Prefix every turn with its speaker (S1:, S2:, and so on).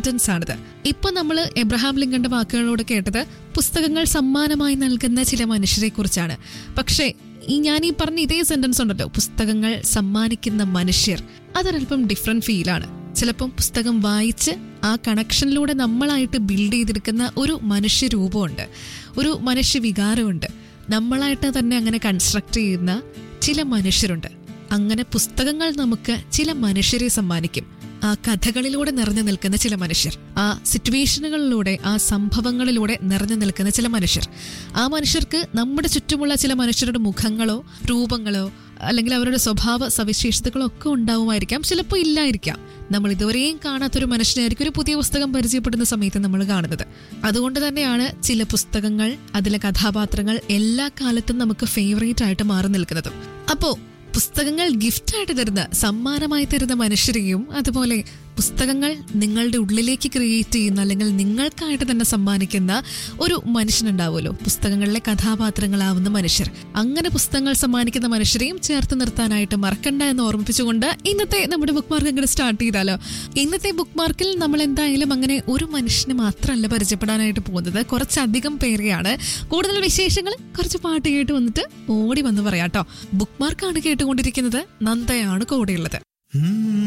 S1: sentence ആണിത് ഇപ്പൊ നമ്മൾ എബ്രഹാം ലിങ്കന്റെ വാക്കുകളോട് കേട്ടത് പുസ്തകങ്ങൾ സമ്മാനമായി നൽകുന്ന ചില മനുഷ്യരെ കുറിച്ചാണ് പക്ഷേ ഈ ഞാൻ ഈ പറഞ്ഞ ഇതേ സെന്റൻസ് ഉണ്ടല്ലോ പുസ്തകങ്ങൾ സമ്മാനിക്കുന്ന മനുഷ്യർ അതൊരല്പം ഡിഫറെന്റ് ഫീലാണ് ചിലപ്പം പുസ്തകം വായിച്ച് ആ കണക്ഷനിലൂടെ നമ്മളായിട്ട് ബിൽഡ് ചെയ്തെടുക്കുന്ന ഒരു മനുഷ്യരൂപമുണ്ട് ഒരു മനുഷ്യ വികാരമുണ്ട് നമ്മളായിട്ട് തന്നെ അങ്ങനെ കൺസ്ട്രക്ട് ചെയ്യുന്ന ചില മനുഷ്യരുണ്ട് അങ്ങനെ പുസ്തകങ്ങൾ നമുക്ക് ചില മനുഷ്യരെ സമ്മാനിക്കും ആ കഥകളിലൂടെ നിറഞ്ഞു നിൽക്കുന്ന ചില മനുഷ്യർ ആ സിറ്റുവേഷനുകളിലൂടെ ആ സംഭവങ്ങളിലൂടെ നിറഞ്ഞു നിൽക്കുന്ന ചില മനുഷ്യർ ആ മനുഷ്യർക്ക് നമ്മുടെ ചുറ്റുമുള്ള ചില മനുഷ്യരുടെ മുഖങ്ങളോ രൂപങ്ങളോ അല്ലെങ്കിൽ അവരുടെ സ്വഭാവ സവിശേഷതകളോ ഒക്കെ ഉണ്ടാവുമായിരിക്കാം ചിലപ്പോൾ ഇല്ലായിരിക്കാം നമ്മൾ ഇതുവരെയും കാണാത്തൊരു മനുഷ്യനായിരിക്കും ഒരു പുതിയ പുസ്തകം പരിചയപ്പെടുന്ന സമയത്ത് നമ്മൾ കാണുന്നത് അതുകൊണ്ട് തന്നെയാണ് ചില പുസ്തകങ്ങൾ അതിലെ കഥാപാത്രങ്ങൾ എല്ലാ കാലത്തും നമുക്ക് ഫേവറേറ്റ് ആയിട്ട് മാറി നിൽക്കുന്നതും അപ്പോ പുസ്തകങ്ങൾ ഗിഫ്റ്റായിട്ട് തരുന്ന സമ്മാനമായി തരുന്ന മനുഷ്യരെയും അതുപോലെ പുസ്തകങ്ങൾ നിങ്ങളുടെ ഉള്ളിലേക്ക് ക്രിയേറ്റ് ചെയ്യുന്ന അല്ലെങ്കിൽ നിങ്ങൾക്കായിട്ട് തന്നെ സമ്മാനിക്കുന്ന ഒരു മനുഷ്യനുണ്ടാവുമല്ലോ പുസ്തകങ്ങളിലെ കഥാപാത്രങ്ങളാവുന്ന മനുഷ്യർ അങ്ങനെ പുസ്തകങ്ങൾ സമ്മാനിക്കുന്ന മനുഷ്യരെയും ചേർത്ത് നിർത്താനായിട്ട് മറക്കണ്ട എന്ന് ഓർമ്മിപ്പിച്ചുകൊണ്ട് ഇന്നത്തെ നമ്മുടെ ബുക്ക് മാർക്ക് അങ്ങോട്ട് സ്റ്റാർട്ട് ചെയ്താലോ ഇന്നത്തെ ബുക്ക് മാർക്കിൽ നമ്മൾ എന്തായാലും അങ്ങനെ ഒരു മനുഷ്യനെ മാത്രമല്ല പരിചയപ്പെടാനായിട്ട് പോകുന്നത് കുറച്ചധികം പേരെയാണ് കൂടുതൽ വിശേഷങ്ങൾ കുറച്ച് പാട്ട് കേട്ട് വന്നിട്ട് ഓടി വന്ന് പറയാട്ടോ ബുക്ക് മാർക്കാണ് കേട്ടുകൊണ്ടിരിക്കുന്നത് നന്ദയാണ് കൂടെയുള്ളത്